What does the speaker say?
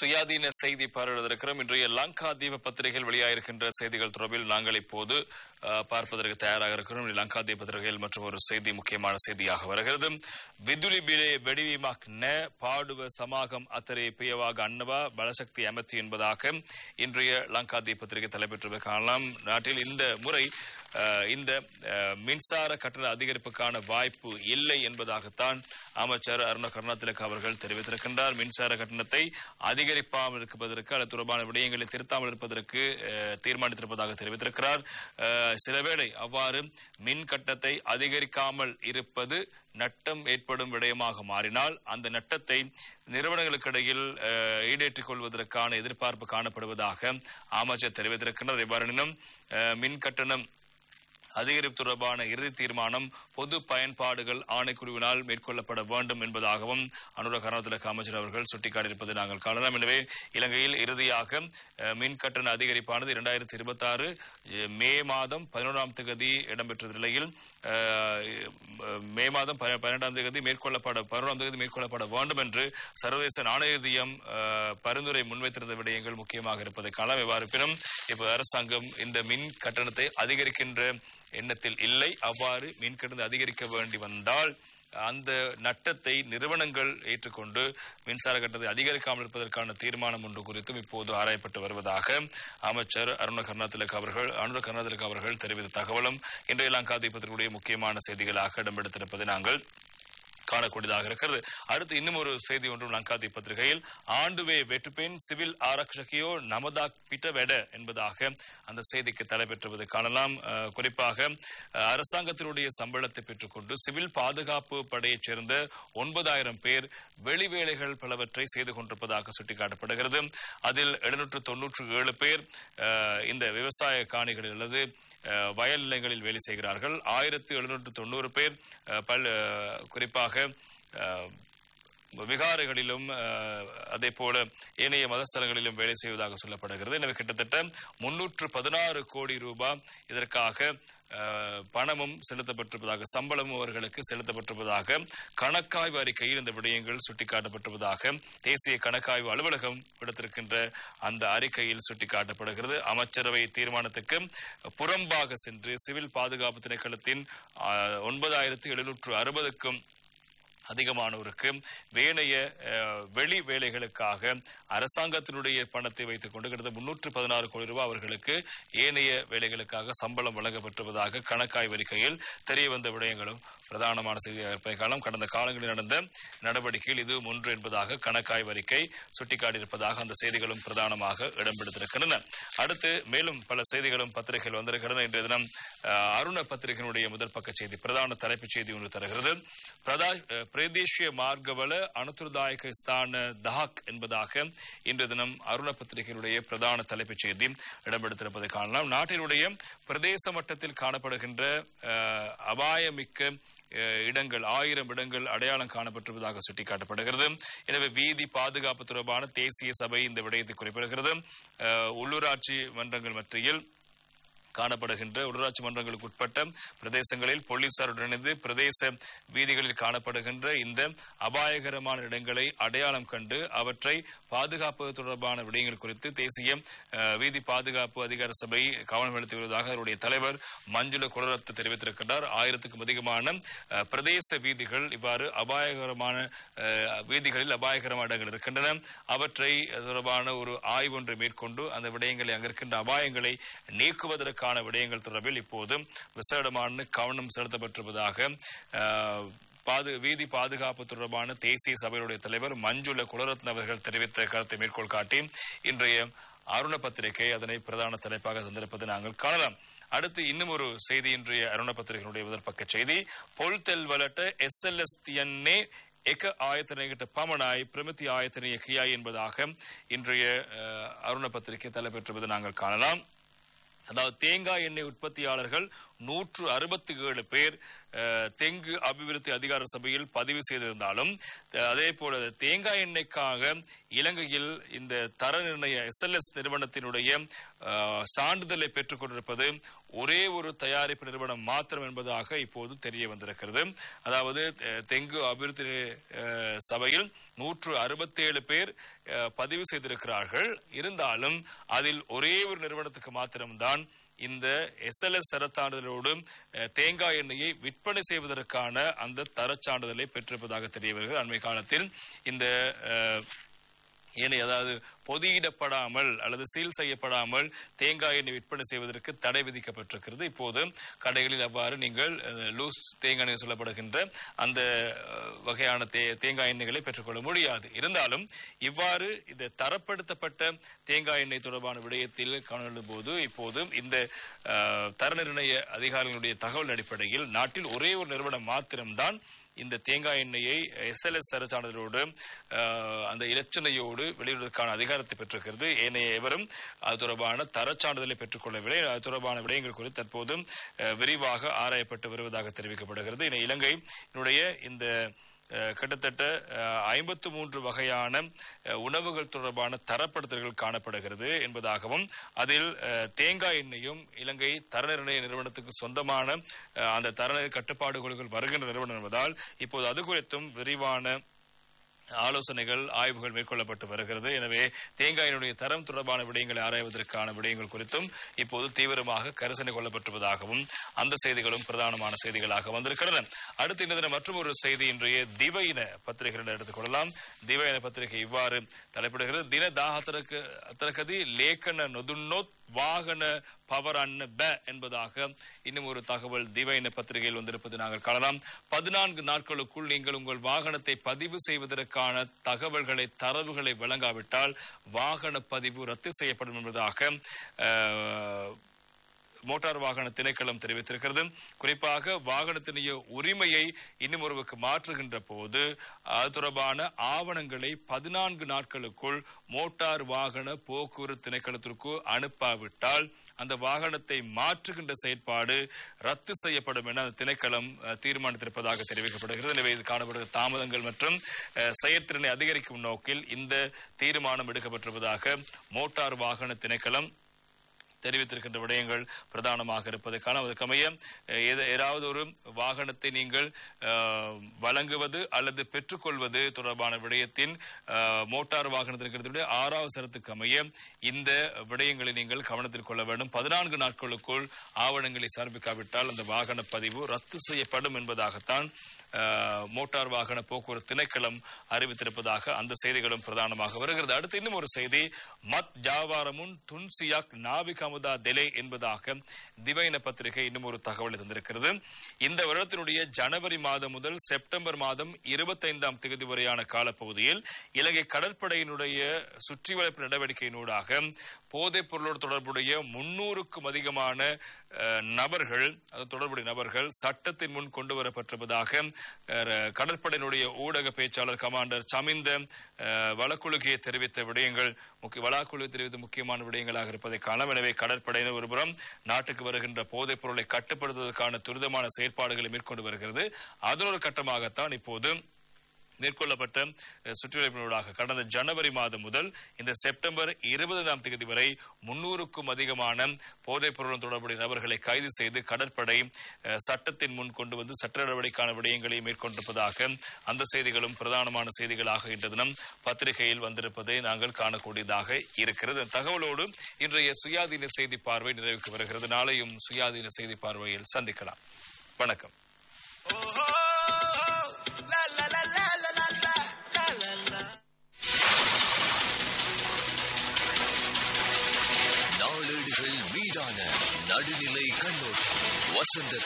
சுயாதீன செய்தி பார்வையிடுவதற்கிறோம் இன்றைய லங்கா தீப பத்திரிகையில் வெளியாயிருக்கின்ற செய்திகள் தொடர்பில் நாங்கள் இப்போது அஹ், பார்ப்பதற்கு தயாராக இருக்கிறோம் இன்றைய லங்கா தீப பத்திரிகையில் மற்றும் ஒரு செய்தி முக்கியமான செய்தியாக வருகிறது விதுலி பிலே வெடிவிமாக் ந பாடுவ சமாகம் அத்தரை பியவாக அன்னவா பலசக்தி அமர்த்தி என்பதாக இன்றைய லங்கா தீப பத்திரிகை தலைப்பெற்று காணலாம் நாட்டில் இந்த முறை அஹ், இந்த அஹ், மின்சார கட்டண அதிகரிப்புக்கான வாய்ப்பு இல்லை என்பதாகத்தான் அமைச்சர் அருண கருணாதிலக் அவர்கள் தெரிவித்திருக்கின்றார் மின்சார கட்டணத்தை அதிகரிப்பாமல் இருப்பதற்கு அது தொடர்பான விடயங்களை திருத்தாமல் இருப்பதற்கு அஹ், தீர்மானித்திருப்பதாக தெரிவித்திருக்கிறார் அஹ், சிலவேளை அவ்வாறு மின் கட்டணத்தை அதிகரிக்காமல் இருப்பது நட்டம் ஏற்படும் விடயமாக மாறினால் அந்த நட்டத்தை நிறுவனங்களுக்கிடையில் அஹ், ஈடேற்றிக் கொள்வதற்கான எதிர்பார்ப்பு காணப்படுவதாக அமைச்சர் தெரிவித்திருக்கின்றார் இவ்வாறெனினும் அஹ், மின் கட்டணம் அதிகரிப்பு தொடர்பான இறுதி தீர்மானம் பொது பயன்பாடுகள் ஆணைக்குழுவினால் மேற்கொள்ளப்பட வேண்டும் என்பதாகவும் அனுர கருணாதிலக அமைச்சர் அவர்கள் சுட்டிக்காட்டியிருப்பதை நாங்கள் காணலாம் எனவே இலங்கையில் இறுதியாக அஹ், மின் கட்டண அதிகரிப்பானது இரண்டாயிரத்தி இருபத்தி ஆறு மே மாதம் பதினோராம் தேதி இடம்பெற்ற நிலையில் அஹ், மே மாதம் ப- பன்னிரெண்டாம் தேதி மேற்கொள்ளப்பட பதினோராம் தேதி மேற்கொள்ளப்பட வேண்டும் என்று சர்வதேச நாணய நிதியம் அஹ், பரிந்துரை முன்வைத்திருந்த விடயங்கள் முக்கியமாக இருப்பதை காணலாம் இவ்வாறு இருப்பினும் இப்ப அரசாங்கம் இந்த மின் கட்டணத்தை அதிகரிக்கின்ற எண்ணத்தில் இல்லை அவ்வாறு மின் கட்டணத்தை அதிகரிக்க வேண்டி வந்தால் அந்த நட்டத்தை நிறுவனங்கள் ஏற்றுக்கொண்டு மின்சார கட்டணத்தை அதிகரிக்காமல் இருப்பதற்கான தீர்மானம் ஒன்று குறித்தும் இப்போது ஆராயப்பட்டு வருவதாக அமைச்சர் அருண கருணாதிலக் அவர்கள் அனுர கருணாதிலக் அவர்கள் தெரிவித்த தகவலும் இன்றைய லங்காதிபத்தினுடைய முக்கியமான செய்திகளாக இடம்பெடுத்திருப்பதை நாங்கள் காணக்கூடியதாக இருக்கிறது அடுத்து இன்னும் ஒரு செய்தி ஒன்றும் லங்காதி பத்திரிகையில் ஆண்டுவே வெட்டுப்பெண் சிவில் ஆரக்ஷகியோ நமதாக் பிட்டவெட என்பதாக அந்த செய்திக்கு தலைப்பெற்றுவது காணலாம் அஹ், குறிப்பாக அஹ், அரசாங்கத்தினுடைய சம்பளத்தை பெற்றுக்கொண்டு சிவில் பாதுகாப்பு படையைச் சேர்ந்த ஒன்பதாயிரம் பேர் வெளிவேலைகள் பலவற்றை செய்து கொண்டிருப்பதாக சுட்டிக்காட்டப்படுகிறது அதில் எழுநூற்று தொன்னூற்று ஏழு பேர் அஹ், இந்த விவசாய காணிகளில் அல்லது அஹ், வயல் நிலங்களில் வேலை செய்கிறார்கள் ஆயிரத்தி எழுநூற்று தொண்ணூறு பேர் அஹ், பல் அஹ், குறிப்பாக அஹ், விகாரைகளிலும் அஹ், அதே போல ஏனைய மதஸ்தலங்களிலும் வேலை செய்வதாக சொல்லப்படுகிறது எனவே கிட்டத்தட்ட முன்னூற்று பதினாறு கோடி ரூபாய் இதற்காக அஹ், பணமும் செலுத்தப்பட்டிருப்பதாக சம்பளமும் அவர்களுக்கு செலுத்தப்பட்டிருப்பதாக கணக்காய்வு அறிக்கையில் இந்த விடயங்கள் சுட்டிக்காட்டப்பட்டிருப்பதாக தேசிய கணக்காய்வு அலுவலகம் விடுத்திருக்கின்ற அந்த அறிக்கையில் சுட்டிக்காட்டப்படுகிறது அமைச்சரவை தீர்மானத்துக்கு புறம்பாக சென்று சிவில் பாதுகாப்பு திணைக்களத்தின் ஒன்பதாயிரத்து எழுநூற்று அறுபதுக்கும் அதிகமானோருக்கு வேணைய அஹ், வெளி வேலைகளுக்காக அரசாங்கத்தினுடைய பணத்தை வைத்துக் கொண்டு கிட்டத்தட்ட முன்னூற்று பதினாறு கோடி ரூபாய் அவர்களுக்கு ஏனைய வேலைகளுக்காக சம்பளம் வழங்கப்பட்டிருப்பதாக கணக்காய்வு அறிக்கையில் தெரிய வந்த விடயங்களும் பிரதானமான செய்தியாக இருப்பதை காலம் கடந்த காலங்களில் நடந்த நடவடிக்கையில் இது ஒன்று என்பதாக கணக்காய்வு அறிக்கை சுட்டிக்காட்டியிருப்பதாக அந்த செய்திகளும் பிரதானமாக இடம்பெடுத்திருக்கின்றன அடுத்து மேலும் பல செய்திகளும் பத்திரிகைகள் வந்திருக்கின்றன இன்றைய தினம் அஹ், அருண பத்திரிகையினுடைய முதல் பக்க செய்தி பிரதான தலைப்புச் செய்தி ஒன்று தருகிறது பிரதா அஹ், பிரதேசிய மார்க்கவல அனுத்துர்தாயக ஸ்தான தஹாக் என்பதாக இன்று தினம் அருண பத்திரிகையினுடைய பிரதான தலைப்புச் செய்தி இடம்பெடுத்திருப்பதை காணலாம் நாட்டினுடைய பிரதேச மட்டத்தில் காணப்படுகின்ற அஹ், அபாயமிக்க அஹ், இடங்கள் ஆயிரம் இடங்கள் அடையாளம் காணப்பட்டிருப்பதாக சுட்டிக்காட்டப்படுகிறது எனவே வீதி பாதுகாப்பு தொடர்பான தேசிய சபை இந்த விடயத்தை குறிப்பிடுகிறது அஹ், உள்ளூராட்சி மன்றங்கள் மத்தியில் காணப்படுகின்ற உள்ளூராட்சி மன்றங்களுக்கு உட்பட்ட பிரதேசங்களில் போலீசாருடன் இணைந்து பிரதேச வீதிகளில் காணப்படுகின்ற இந்த அபாயகரமான இடங்களை அடையாளம் கண்டு அவற்றை பாதுகாப்பது தொடர்பான விடயங்கள் குறித்து தேசிய அஹ், வீதி பாதுகாப்பு அதிகார சபை கவனம் செலுத்தி வருவதாக அவருடைய தலைவர் மஞ்சுள குலரத்து தெரிவித்திருக்கின்றார் ஆயிரத்துக்கும் அதிகமான அஹ், பிரதேச வீதிகள் இவ்வாறு அபாயகரமான அஹ், வீதிகளில் அபாயகரமான இடங்கள் இருக்கின்றன அவற்றை தொடர்பான ஒரு ஆய்வு ஒன்றை மேற்கொண்டு அந்த விடயங்களை அங்கிருக்கின்ற அபாயங்களை நீக்குவதற்கான விடயங்கள் தொடர்பில் இப்போது விசேடமான கவனம் செலுத்தப்பட்டிருப்பதாக அஹ், பாது வீதி பாதுகாப்பு தொடர்பான தேசிய சபையுடைய தலைவர் மஞ்சுள குலரத்ன அவர்கள் தெரிவித்த கருத்தை மேற்கோள் காட்டி இன்றைய அருண பத்திரிகை அதனை பிரதான தலைப்பாக தந்திருப்பதை நாங்கள் காணலாம் அடுத்து இன்னும் ஒரு செய்தி இன்றைய அருண பத்திரிகையினுடைய முதல் பக்க செய்தி பொல்தெல் வலட்ட எஸ் எல் எஸ் தியன்னே එක ආයතනයකට පමණයි பிரமித்தி ஆயத்தனைய கியாய் என்பதாக இன்றைய அஹ், அருண பத்திரிகை தலைப்பெற்றுவது நாங்கள் காணலாம் அதாவது தேங்காய் எண்ணெய் உற்பத்தியாளர்கள் நூற்று அறுபத்தி ஏழு பேர் அஹ், தெங்கு அபிவிருத்தி அதிகார சபையில் பதிவு செய்திருந்தாலும் அஹ், அதே போல தேங்காய் எண்ணெய்க்காக இலங்கையில் இந்த தர நிர்ணய எஸ்எல்எஸ் நிறுவனத்தினுடைய அஹ், சான்றிதழை பெற்றுக் கொண்டிருப்பது ஒரே ஒரு தயாரிப்பு நிறுவனம் மாத்திரம் என்பதாக இப்போது தெரிய வந்திருக்கிறது அதாவது அஹ், தெங்கு அபிவிருத்தி அஹ், சபையில் நூற்று அறுபத்தேழு பேர் அஹ், பதிவு செய்திருக்கிறார்கள் இருந்தாலும் அதில் ஒரே ஒரு நிறுவனத்துக்கு மாத்திரம்தான் இந்த எஸ்எல்எஸ் தரச்சான்றிதழோடு அஹ், தேங்காய் எண்ணெயை விற்பனை செய்வதற்கான அந்த தரச்சான்றிதழை பெற்றிருப்பதாக தெரிய வருகிறது அண்மை காலத்தில் இந்த அஹ், ஏனை அதாவது பொதியிடப்படாமல் அல்லது சீல் செய்யப்படாமல் தேங்காய் எண்ணெய் விற்பனை செய்வதற்கு தடை விதிக்கப்பட்டிருக்கிறது இப்போது கடைகளில் அவ்வாறு நீங்கள் அஹ், லூஸ் தேங்காய் எண்ணெய் சொல்லப்படுகின்ற அந்த அஹ், வகையான தே தேங்காய் எண்ணெய்களை பெற்றுக்கொள்ள முடியாது இருந்தாலும் இவ்வாறு இந்த தரப்படுத்தப்பட்ட தேங்காய் எண்ணெய் தொடர்பான விடயத்தில் காணும் போது இப்போது இந்த அஹ், தர நிர்ணய அதிகாரிகளுடைய தகவல் அடிப்படையில் நாட்டில் ஒரே ஒரு நிறுவனம் மாத்திரம்தான் இந்த தேங்காய் எண்ணெயை எஸ்எல்எஸ் தரச்சான்றிதழோடு அஹ், அந்த இலச்சனையோடு வெளியிடுவதற்கான அதிகாரத்தை பெற்றிருக்கிறது ஏனைய எவரும் அது தொடர்பான தரச்சான்றிதழை பெற்றுக்கொள்ளவில்லை அது தொடர்பான விடயங்கள் குறித்து தற்போது அஹ், விரிவாக ஆராயப்பட்டு வருவதாக தெரிவிக்கப்படுகிறது இனி இலங்கை என்னுடைய இந்த அஹ், கிட்டத்தட்ட ஐம்பத்து மூன்று வகையான அஹ், உணவுகள் தொடர்பான தரப்படுத்தல்கள் காணப்படுகிறது என்பதாகவும் அதில் அஹ், தேங்காய் எண்ணெயும் இலங்கை தர நிர்ணய நிறுவனத்துக்கு சொந்தமான அஹ், அந்த தர கட்டுப்பாடுகளுக்குள் வருகின்ற நிறுவனம் என்பதால் இப்போது அது குறித்தும் விரிவான ஆலோசனைகள் ஆய்வுகள் மேற்கொள்ளப்பட்டு வருகிறது எனவே தேங்காயினுடைய தரம் தொடர்பான விடயங்களை ஆராய்வதற்கான விடயங்கள் குறித்தும் இப்போது தீவிரமாக கரிசனை கொள்ளப்பட்டுள்ளதாகவும் அந்த செய்திகளும் பிரதானமான செய்திகளாக வந்திருக்கின்றன அடுத்து இந்த தினம் மற்றும் ஒரு செய்தி இன்றைய திவையின பத்திரிகைகள் எடுத்துக்கொள்ளலாம் திவையின பத்திரிகை இவ்வாறு தலைப்பிடுகிறது தின தாகத்திற்கு அத்தரகதி லேக்கன நொதுன்னோத் வாகன பவர் அன்ன ப என்பதாக இன்னும் ஒரு தகவல் திவையின பத்திரிகையில் வந்திருப்பது நாங்கள் காணலாம் பதினான்கு நாட்களுக்குள் நீங்கள் உங்கள் வாகனத்தை பதிவு செய்வதற்கான தகவல்களை தரவுகளை வழங்காவிட்டால் வாகன பதிவு ரத்து செய்யப்படும் என்பதாக அஹ், மோட்டார் வாகன திணைக்களம் தெரிவித்திருக்கிறது குறிப்பாக வாகனத்தினுடைய உரிமையை இன்னும் ஒருவருக்கு மாற்றுகின்ற போது அது தொடர்பான ஆவணங்களை பதினான்கு நாட்களுக்குள் மோட்டார் வாகன போக்குவரத்து திணைக்களத்திற்கு அனுப்பாவிட்டால் அந்த வாகனத்தை மாற்றுகின்ற செயற்பாடு ரத்து செய்யப்படும் என அந்த திணைக்களம் அஹ், தீர்மானித்திருப்பதாக தெரிவிக்கப்படுகிறது எனவே இது காணப்படுகிற தாமதங்கள் மற்றும் அஹ், செயற்திறனை அதிகரிக்கும் நோக்கில் இந்த தீர்மானம் எடுக்கப்பட்டிருப்பதாக மோட்டார் வாகன திணைக்களம் தெரிவித்திருக்கின்ற விடயங்கள் பிரதானமாக இருப்பதை காண அதற்கமைய அஹ், ஏத- ஏதாவது ஒரு வாகனத்தை நீங்கள் அஹ், வழங்குவது அல்லது பெற்றுக்கொள்வது தொடர்பான விடயத்தின் அஹ், மோட்டார் வாகனத்திற்குடைய ஆறாவது சரத்துக்கு அமைய இந்த விடயங்களை நீங்கள் கவனத்தில் கொள்ள வேண்டும் பதினான்கு நாட்களுக்குள் ஆவணங்களை சமர்ப்பிக்காவிட்டால் அந்த வாகன பதிவு ரத்து செய்யப்படும் என்பதாகத்தான் அஹ், மோட்டார் வாகன போக்குவரத்து திணைக்களம் அறிவித்திருப்பதாக அந்த செய்திகளும் பிரதானமாக வருகிறது அடுத்து இன்னும் ஒரு செய்தி மத் ஜாவாரமுன் துன்சியாக் நாவிக் அமுதா தெலே என்பதாக திவைன பத்திரிகை இன்னும் ஒரு தகவலை தந்திருக்கிறது இந்த வருடத்தினுடைய ஜனவரி மாதம் முதல் செப்டம்பர் மாதம் இருபத்தைந்தாம் தேதி வரையான காலப்பகுதியில் இலங்கை கடற்படையினுடைய சுற்றி வளைப்பு நடவடிக்கையினூடாக போதைப் பொருளோடு தொடர்புடைய முன்னூறுக்கும் அதிகமான அஹ், நபர்கள் அது தொடர்புடைய நபர்கள் சட்டத்தின் முன் கொண்டு வரப்பட்டிருப்பதாக அஹ், கடற்படையினுடைய ஊடக பேச்சாளர் கமாண்டர் சமிந்த அஹ், வழக்குழுகையை தெரிவித்த விடயங்கள் முக்கிய வழக்குழு தெரிவித்த முக்கியமான விடயங்களாக இருப்பதை காணலாம் எனவே கடற்படையினர் ஒருபுறம் நாட்டுக்கு வருகின்ற போதைப் பொருளை கட்டுப்படுத்துவதற்கான துரிதமான செயற்பாடுகளை மேற்கொண்டு வருகிறது அதனொரு கட்டமாகத்தான் இப்போது மேற்கொள்ளப்பட்ட அஹ், சுற்றுலாவினூடாக கடந்த ஜனவரி மாதம் முதல் இந்த செப்டம்பர் இருபதாம் தேதி வரை முன்னூறுக்கும் அதிகமான போதைப் பொருள் தொடர்புடைய நபர்களை கைது செய்து கடற்படை அஹ், சட்டத்தின் முன் கொண்டு வந்து சட்ட நடவடிக்கைக்கான விடயங்களை மேற்கொண்டிருப்பதாக அந்த செய்திகளும் பிரதானமான செய்திகளாக இன்று தினம் பத்திரிகையில் வந்திருப்பதை நாங்கள் காணக்கூடியதாக இருக்கிறது இந்த தகவலோடு இன்றைய சுயாதீன செய்தி பார்வை நிறைவுக்கு வருகிறது நாளையும் சுயாதீன செய்தி பார்வையில் சந்திக்கலாம் வணக்கம் நாளேடுகள் மீதான நடுநிலை கண்ணோட்டம் வசந்த